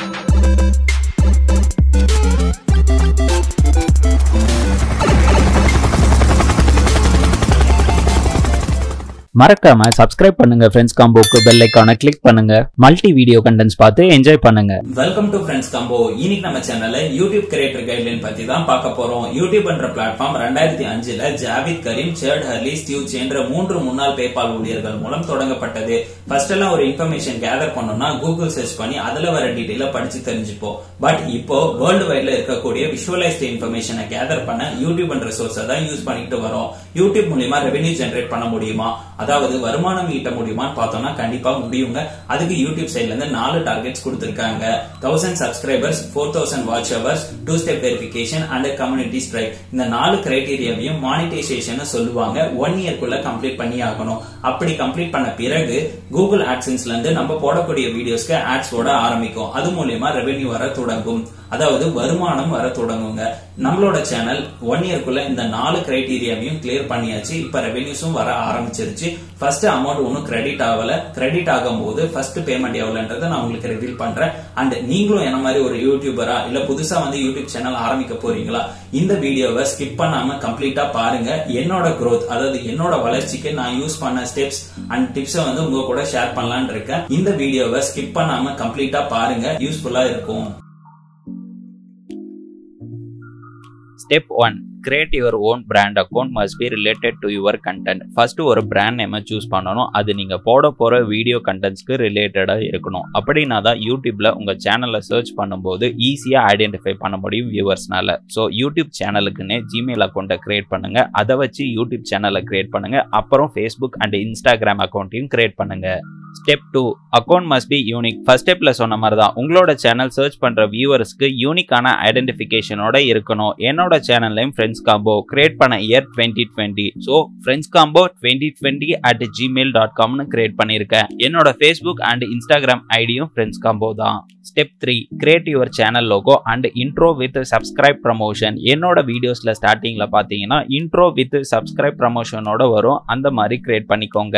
மறக்காம சப்ஸ்கிரைப் பண்ணுங்க ஃப்ரெண்ட்ஸ் காம்போக்கு பெல் ஐக்கானை கிளிக் பண்ணுங்க மல்டி வீடியோ கண்டென்ட்ஸ் பார்த்து என்ஜாய் பண்ணுங்க வெல்கம் டு ஃப்ரெண்ட்ஸ் கம்போ இன்னைக்கு நம்ம சேனல்ல யூடியூப் கிரியேட்டர் கைட்லைன் பத்தி தான் பார்க்க போறோம் யூடியூப் என்ற பிளாட்ஃபார்ம் ரெண்டாயிரத்தி அஞ்சுல Jawed Karim Chad Hurley Steve என்ற மூன்று முன்னாள் பேபால் ஊழியர்கள் மூலம் தொடங்கப்பட்டது ஃபர்ஸ்ட் எல்லாம் ஒரு இன்ஃபர்மேஷன் கேதர் பண்ணோம்னா கூகுள் சர்ச் பண்ணி அதுல வர டீடைல படிச்சு தெரிஞ்சுப்போம் பட் இப்போ வேர்ல்டு வைட்ல இருக்கக்கூடிய விஷுவலைஸ்ட் இன்ஃபர்மேஷனை கேதர் பண்ண யூடியூப் என்ற சோர்ஸை தான் யூஸ் பண்ணிட்டு வரோம் யூடியூப் மூலியமா ரெவென்யூ ஜெனரேட் பண்ண முடியுமா அதாவது வருமானம் ஈட்ட முடியுமான்னு பார்த்தோம்னா கண்டிப்பா முடியுங்க அதுக்கு யூடியூப் சைட்ல இருந்து நாலு டார்கெட்ஸ் கொடுத்திருக்காங்க thousand subscribers four thousand watch hours two step verification and community strike இந்த நாலு கிரைடீரியாவையும் மானிட்டைசேஷன் சொல்லுவாங்க ஒன் இயர்க்குள்ள கம்ப்ளீட் பண்ணி ஆகணும் அப்படி கம்ப்ளீட் பண்ண பிறகு கூகுள் ஆட்சன்ஸ்ல இருந்து நம்ம போடக்கூடிய வீடியோஸ்க்கு ஆட்ஸ் ஓட ஆரம்பிக்கும் அது மூலியமா ரெவென்யூ வர தொடங்கும் அதாவது வருமானம் வர தொடங்குங்க நம்மளோட சேனல் ஒன் இயர்க்குள்ள இந்த நாலு கிரைடீரியாவையும் கிளியர் பண்ணியாச்சு இப்ப ரெவென்யூஸும் வர ஆரம்பிச்சிருச்சு ஃபர்ஸ்ட் அமௌண்ட் ஒன்னும் கிரெடிட் ஆகல கிரெடிட் ஆகும்போது ஃபர்ஸ்ட் பேமெண்ட் எவ்வளவுன்றதை நான் உங்களுக்கு ரிவீல் பண்றேன் அண்ட் நீங்களும் என்ன மாதிரி ஒரு யூடியூபரா இல்ல புதுசா வந்து யூடியூப் சேனல் ஆரம்பிக்க போறீங்களா இந்த வீடியோவை ஸ்கிப் பண்ணாம கம்ப்ளீட்டா பாருங்க என்னோட growth அதாவது என்னோட வளர்ச்சிக்கு நான் யூஸ் பண்ண ஸ்டெப்ஸ் அண்ட் டிப்ஸை வந்து உங்க கூட ஷேர் பண்ணலாம்னு இருக்கேன் இந்த வீடியோவை ஸ்கிப் பண்ணாம கம்ப்ளீட்டா பாருங்க யூஸ்ஃபுல்லா இருக்கும் step one create your own brand account must be related to your content first ஒரு பிராண்ட் நேமை சூஸ் பண்ணணும் அது நீங்க போட போற வீடியோ கண்டென்ட்ஸ்க்கு ரிலேட்டடா இருக்கணும் அப்படின்னா தான் யூடியூப்ல உங்க சேனலை சர்ச் பண்ணும்போது ஈஸியா ஐடென்டிஃபை பண்ண முடியும் வியூவர்ஸ்னால ஸோ யூடியூப் சேனலுக்குன்னே ஜிமெயில் அக்கௌண்ட்டை கிரியேட் பண்ணுங்க அதை வச்சு யூடியூப் சேனலை கிரியேட் பண்ணுங்க அப்புறம் ஃபேஸ்புக் அண்ட் இன்ஸ்டாகிராம் அக்கௌண்ட்டையும் கிரியேட் பண்ணுங்க step two account must be unique first ஸ்டெப்ல சொன்ன மாதிரி தான் உங்களோட சேனல் சர்ச் பண்ற வியூவர்ஸ்க்கு யூனிக்கான ஐடென்டிஃபிகேஷனோட இருக்கணும் என்னோட சேனல்லையும் ஃப்ரெண்ட்ஸ் காம்போ கிரியேட் பண்ண year twenty twenty so friends combo twenty twenty at Gmail dot காம்னு கிரியேட் பண்ணியிருக்கேன் என்னோட ஃபேஸ்புக் அண்ட் இன்ஸ்டாகிராம் ஐடியும் ஃப்ரெண்ட்ஸ் காம்போ தான் step three create your channel logo and intro with subscribe promotion என்னோட வீடியோஸ்ல ஸ்டார்டிங்ல பாத்தீங்கன்னா இன்ட்ரோ வித் சப்ஸ்கிரைப் ப்ரமோஷனோட வரும் அந்த மாதிரி கிரியேட் பண்ணிக்கோங்க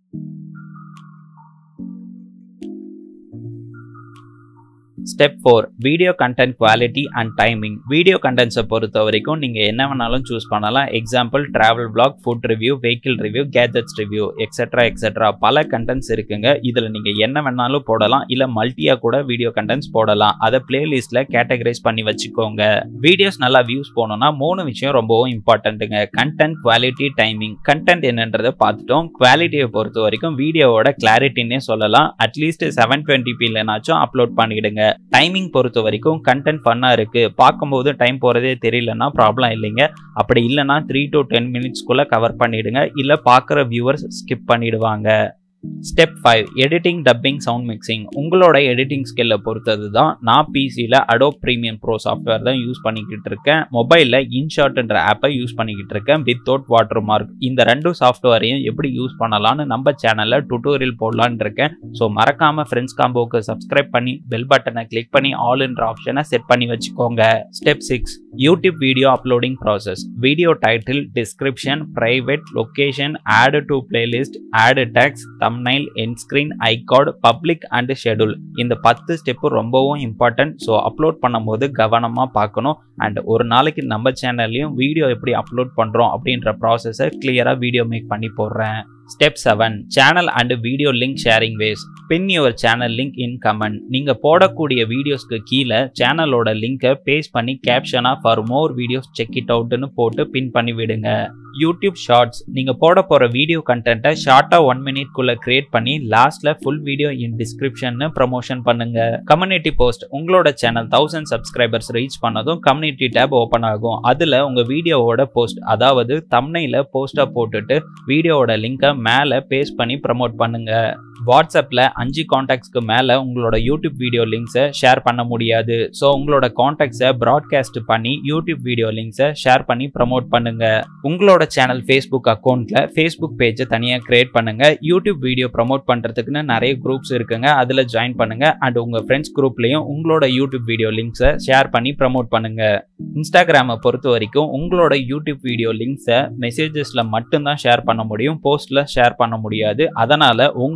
step four video content quality and timing video கண்டென்ட்ஸை பொறுத்த வரைக்கும் நீங்கள் என்ன வேணாலும் சூஸ் பண்ணலாம் example travel vlog food review vehicle review gadgets review etcetera etcetera பல கண்டென்ட்ஸ் இருக்குங்க இதில் நீங்கள் என்ன வேணாலும் போடலாம் இல்லை மல்டியாக கூட வீடியோ கண்டென்ட்ஸ் போடலாம் அதை பிளேலிஸ்ட்டில் கேட்டகரைஸ் பண்ணி வச்சுக்கோங்க வீடியோஸ் நல்லா வியூஸ் போகணும்னா மூணு விஷயம் ரொம்பவும் இம்பார்ட்டண்ட்டுங்க கண்டென்ட் குவாலிட்டி டைமிங் கண்டென்ட் என்னன்றதை பார்த்துட்டோம் குவாலிட்டியை பொறுத்த வரைக்கும் வீடியோவோட கிளாரிட்டின்னே சொல்லலாம் அட்லீஸ்ட் செவன் டுவெண்ட்டி பிலனாச்சும் அப்லோட் பண்ணிடுங்க டைமிங் பொறுத்த வரைக்கும் கண்டென்ட் ஃபன்னாக இருக்கு பார்க்கும்போது டைம் போகிறதே தெரியலன்னா ப்ராப்ளம் இல்லைங்க அப்படி இல்லைன்னா த்ரீ டு டென் மினிட்ஸ்க்குள்ளே கவர் பண்ணிடுங்க இல்லை பார்க்குற வியூவர்ஸ் ஸ்கிப் பண்ணிடுவாங்க step five editing dubbing sound mixing உங்களோட எடிட்டிங் ஸ்கில்லை பொறுத்தது தான் நான் பிசியில் அடோப் ப்ரீமியம் ப்ரோ சாஃப்ட்வேர் தான் யூஸ் பண்ணிக்கிட்டு இருக்கேன் மொபைலில் இன்ஷாட்ன்ற ஆப்பை யூஸ் பண்ணிக்கிட்டு இருக்கேன் வித்தவுட் வாட்டர் மார்க் இந்த ரெண்டு சாஃப்ட்வேரையும் எப்படி யூஸ் பண்ணலாம்னு நம்ம சேனலில் டுட்டோரியல் போடலான்னு இருக்கேன் ஸோ மறக்காம ஃப்ரெண்ட்ஸ் காம்போக்கு சப்ஸ்கிரைப் பண்ணி பெல் பட்டனை கிளிக் பண்ணி ஆல் என்ற ஆப்ஷனை செட் பண்ணி வச்சுக்கோங்க step six YouTube video uploading process video title description private location add to playlist add tags thumbnail end screen I card public and schedule இந்த பத்து ஸ்டெப்பு ரொம்பவும் இம்பார்ட்டன்ட் ஸோ அப்லோட் பண்ணும்போது கவனமாக பார்க்கணும் அண்ட் ஒரு நாளைக்கு நம்ம சேனல்லையும் வீடியோ எப்படி அப்லோட் பண்ணுறோம் அப்படின்ற ப்ராசஸை கிளியராக வீடியோ மேக் பண்ணி போடுறேன் step seven channel and video link sharing ways pin your channel link in comment நீங்கள் போடக்கூடிய வீடியோஸ்க்கு கீழே சேனலோட லிங்கை பேஸ்ட் பண்ணி கேப்ஷனாக for more videos check it அவுட்னு போட்டு பின் பண்ணி விடுங்க யூடியூப் ஷார்ட்ஸ் நீங்கள் போட போகிற வீடியோ கண்டென்ட்டை ஷார்ட்டாக ஒன் மினிட்குள்ளே கிரியேட் பண்ணி லாஸ்ட்டில் full video in description promotion பண்ணுங்க கம்யூனிட்டி போஸ்ட் உங்களோட சேனல் தௌசண்ட் சப்ஸ்கிரைபர்ஸ் ரீச் பண்ணதும் கம்யூனிட்டி டேப் ஓப்பன் ஆகும் அதில் உங்கள் வீடியோவோட போஸ்ட் அதாவது தம்னையில் போஸ்ட்டாக போட்டுட்டு வீடியோவோட லிங்கை மேலே பேஸ்ட் பண்ணி ப்ரமோட் பண்ணுங்க வாட்ஸ்அப்பில் அஞ்சு காண்டாக்ட்ஸ்க்கு மேலே உங்களோட யூடியூப் வீடியோ லிங்க்ஸை ஷேர் பண்ண முடியாது ஸோ உங்களோட காண்டாக்ட்ஸை ப்ராட்காஸ்ட் பண்ணி யூடியூப் வீடியோ லிங்க்ஸை ஷேர் பண்ணி ப்ரமோட் பண்ணுங்க உங்களோட சேனல் ஃபேஸ்புக் அக்கௌண்ட்டில் ஃபேஸ்புக் பேஜை தனியாக கிரியேட் பண்ணுங்க யூடியூப் வீடியோ ப்ரமோட் பண்ணுறதுக்குன்னு நிறைய குரூப்ஸ் இருக்குங்க அதில் ஜாயின் பண்ணுங்க அண்ட் உங்கள் ஃப்ரெண்ட்ஸ் குரூப்லேயும் உங்களோட யூடியூப் வீடியோ லிங்க்ஸை ஷேர் பண்ணி ப்ரமோட் பண்ணுங்க இன்ஸ்டாகிராமை பொறுத்த வரைக்கும் உங்களோட யூடியூப் வீடியோ லிங்க்ஸை மெசேஜஸில் மட்டும்தான் ஷேர் பண்ண முடியும் போஸ்ட்டில் ஷேர் பண்ண முடியாது அதனால் உங்களோட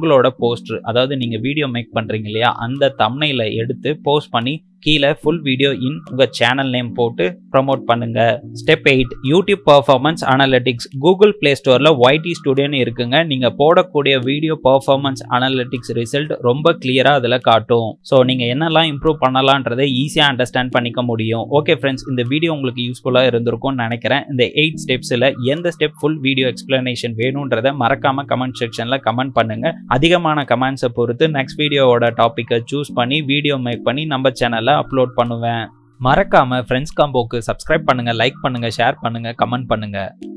போஸ்டர் அதாவது நீங்க வீடியோ மேக் பண்றீங்க இல்லையா அந்த தம்னையில எடுத்து போஸ்ட் பண்ணி கீழே ஃபுல் வீடியோ இன் உங்க சேனல் நேம் போட்டு ப்ரமோட் பண்ணுங்க step eight YouTube performance analytics Google play ஸ்டோர்ல ஒய்டி ஸ்டுடியோன்னு இருக்குங்க நீங்க போடக்கூடிய வீடியோ பர்ஃபார்மன்ஸ் அனலிட்டிக்ஸ் ரிசல்ட் ரொம்ப கிளியரா அதுல காட்டும் ஸோ நீங்க என்னெல்லாம் இம்ப்ரூவ் பண்ணலான்றதை ஈஸியா அண்டர்ஸ்டாண்ட் பண்ணிக்க முடியும் ஓகே ஃப்ரெண்ட்ஸ் இந்த வீடியோ உங்களுக்கு யூஸ்ஃபுல்லா இருந்திருக்கும்னு நினைக்கிறேன் இந்த எயிட் ஸ்டெப்ஸ்ல எந்த ஸ்டெப் ஃபுல் வீடியோ எக்ஸ்பிளனேஷன் வேணுன்றதை மறக்காம கமெண்ட் செக்ஷன்ல கமெண்ட் பண்ணுங்க அதிகமான கமெண்ட்ஸை பொறுத்து நெக்ஸ்ட் வீடியோவோட டாப்பிக்கை சூஸ் பண்ணி வீடியோ மேக் பண்ணி நம்ம சேனல்ல அப்லோட் பண்ணுவேன் மறக்காம ஃப்ரெண்ட்ஸ் காம்போக்கு சப்ஸ்கிரைப் பண்ணுங்க லைக் பண்ணுங்க ஷேர் பண்ணுங்க கமெண்ட் பண்ணுங்க